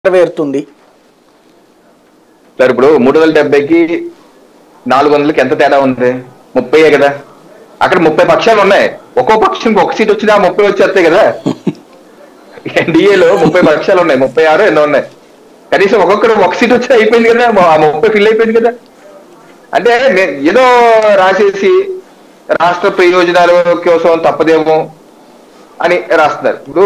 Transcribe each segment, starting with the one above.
నెరవేరుతుంది సార్ ఇప్పుడు మూడు వందల డెబ్బైకి నాలుగు వందలకి ఎంత తేడా ఉంది ముప్పై కదా అక్కడ ముప్పై పక్షాలు ఉన్నాయి ఒక్కో పక్షంకి ఒక సీట్ వచ్చినా ముప్పై వచ్చేస్తాయి కదా ఎన్డీఏలో ముప్పై పక్షాలు ఉన్నాయి ముప్పై ఆరు ఎన్నో ఉన్నాయి కనీసం ఒక్కొక్కరు ఒక సీట్ వచ్చి అయిపోయింది కదా ఆ ముప్పై ఫిల్ అయిపోయింది కదా అంటే నే- ఏదో రాసేసి రాష్ట్ర ప్రయోజనాల కోసం తప్పదేమో అని రాస్తున్నారు ఇప్పుడు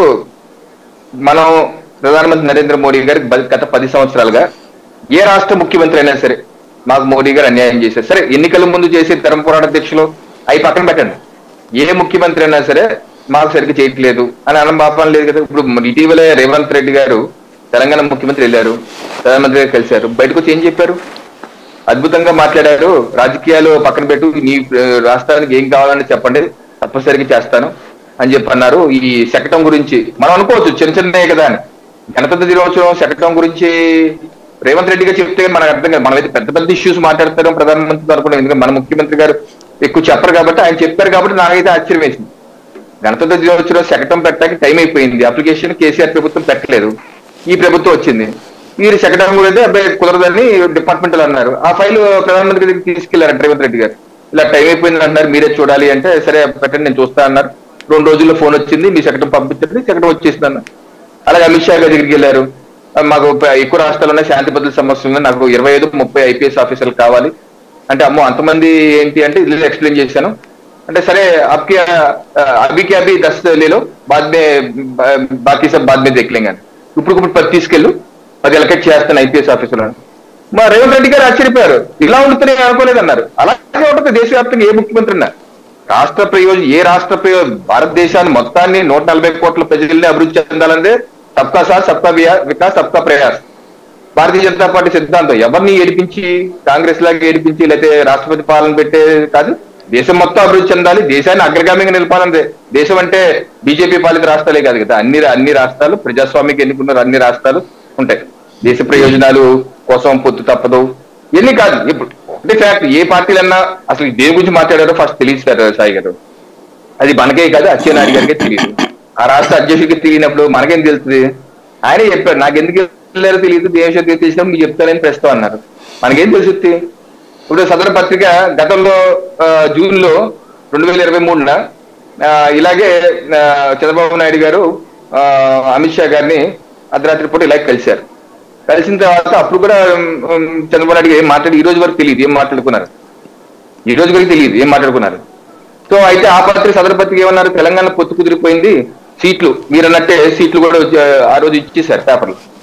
మనం ప్రధానమంత్రి నరేంద్ర మోడీ గారి బ- గత పది సంవత్సరాలుగా ఏ రాష్ట్ర ముఖ్యమంత్రి అయినా సరే మాకు మోడీ గారు అన్యాయం చేశారు సరే ఎన్నికల ముందు చేసే ధర్మ పోరాట దీక్షలు అవి పక్కన పెట్టండి ఏ ముఖ్యమంత్రి అయినా సరే మాకు సరిగ్గా చేయట్లేదు అని అనం పాపం లేదు కదా ఇప్పుడు ఇటీవలే రేవంత్ రెడ్డి గారు తెలంగాణ ముఖ్యమంత్రి వెళ్ళారు ప్రధానమంత్రి గారు కలిశారు బయటకు వచ్చి ఏం చెప్పారు అద్భుతంగా మాట్లాడారు రాజకీయాలు పక్కన పెట్టు నీ ఆ, రాష్ట్రానికి ఏం కావాలని చెప్పండి తప్పనిసరిగా చేస్తాను అని చెప్పి అన్నారు ఈ శకటం గురించి మనం అనుకోవచ్చు చిన్న చిన్నదే కదా అని గణతంత్ర దినోత్సవం శకటం గురించి రేవంత్ రెడ్డి గారు చెప్తే మనకు అర్థం కాదు మనమైతే పెద్ద పెద్ద ఇష్యూస్ మాట్లాడతారు ప్రధానమంత్రి అనుకున్నాం ఎందుకంటే మన ముఖ్యమంత్రి గారు ఎక్కువ చెప్పరు కాబట్టి ఆయన చెప్పారు కాబట్టి నాకైతే ఆశ్చర్యం వేసింది గణతంత్ర దినోత్సవం శకటం పెట్టడానికి టైం అయిపోయింది అప్లికేషన్ కేసీఆర్ ప్రభుత్వం పెట్టలేదు ఈ ప్రభుత్వం వచ్చింది మీరు శకటం కూడా అయితే అబ్బాయి కుదరదని డిపార్ట్మెంట్ అన్నారు ఆ ఫైల్ ప్రధానమంత్రి దగ్గరికి తీసుకెళ్లారు రేవంత్ రెడ్డి గారు ఇలా టైం అయిపోయింది అంటున్నారు మీరే చూడాలి అంటే సరే పెట్టండి నేను చూస్తా అన్నారు రెండు రోజుల్లో ఫోన్ వచ్చింది మీ శకటం పంపించండి శకటం వచ్చేసింది అన్నారు అలాగే అమిత్ షా గారి దగ్గరికి వెళ్ళారు ఆ, మాకు ప- ఎక్కువ రాష్ట్రాల్లోనే శాంతి భద్రత సమస్య ఉంది నాకు ఇరవై ఐదు ముప్పై ఐపీఎస్ ఆఫీసర్లు కావాలి అంటే అమ్మో అంతమంది ఏంటి అంటే ఇది ఎక్స్ప్లెయిన్ చేశాను అంటే సరే आपके अ, अभी के अभी दस ले लो बाद में बा- बाकी सब बाद में देख लेंगे ఇప్పుడు ఇప్పుడు పది తీసుకెళ్ళు పది ఎలకెట్ చేస్తాను ఐపీఎస్ ఆఫీసులో మా రేవంత్ రెడ్డి గారు ఆశ్చర్యపోయారు ఇలా ఉంటుంది అనుకోలేదు అన్నారు అలాగే ఉంటుంది దేశవ్యాప్తంగా ఏ ముఖ్యమంత్రి ఉన్నా రాష్ట్ర ప్రయోజనం ఏ రాష్ట్ర ప్రయోజనం భారతదేశాన్ని మొత్తాన్ని నూట నలభై కోట్ల ప్రజల్ని అభివృద్ధి చెందాలంటే సబ్కా సాత్ సబ్కా వియా- వికాస్ సబ్కా ప్రయాస్ భారతీయ జనతా పార్టీ సిద్ధాంతం ఎవరిని ఏడిపించి కాంగ్రెస్ లాగా ఏడిపించి లేకపోతే రాష్ట్రపతి పాలన పెట్టే కాదు దేశం మొత్తం అభివృద్ధి చెందాలి దేశాన్ని అగ్రగామిగా నిలపాలంటే దేశం అంటే బీజేపీ పాలిత రాష్ట్రాలే కాదు కదా అన్ని అన్ని రాష్ట్రాలు ప్రజాస్వామికి ఎన్నుకున్న అన్ని రాష్ట్రాలు ఉంటాయి దేశ ప్రయోజనాలు కోసం పొత్తు తప్పదు ఎన్ని కాదు ఇప్పుడు ఒకటి ఫ్యాక్ట్ ఏ పార్టీలన్నా అసలు దేని గురించి మాట్లాడారో ఫస్ట్ తెలియదు సార్ సాయి గారు అది మనకే కాదు అచ్చెన్నాయుడు గారికి తెలియదు ఆ రాష్ట్ర అధ్యక్షుడికి తెలియనప్పుడు మనకేం తెలుస్తుంది ఆయన చెప్పారు నాకు ఎందుకు వెళ్ళారో తెలియదు దేశ తెలిసినప్పుడు మీకు చెప్తానని ప్రస్తుతం అన్నారు మనకేం తెలుసుద్ది ఇప్పుడు సదర పత్రిక గతంలో ఆ, జూన్ లో రెండు వేల ఇరవై మూడున ఆ, ఇలాగే ఆ, చంద్రబాబు నాయుడు గారు ఆ, అమిత్ షా గారిని అర్ధరాత్రి పూట ఇలాగే కలిశారు కలిసిన తర్వాత అప్పుడు కూడా ఉమ్, ఉమ్, చంద్రబాబు నాయుడు గారు ఏం మాట్లాడి ఈ రోజు వరకు తెలియదు ఏం మాట్లాడుకున్నారు ఈ రోజు వరకు తెలియదు ఏం మాట్లాడుకున్నారు సో అయితే ఆ పత్రిక సదరు పత్రిక ఏమన్నారు తెలంగాణ పొత్తు కుదిరిపోయింది సీట్లు మీరు అన్నట్టే సీట్లు కూడా వచ్చి- ఆ రోజు ఇచ్చేసారు పేపర్లు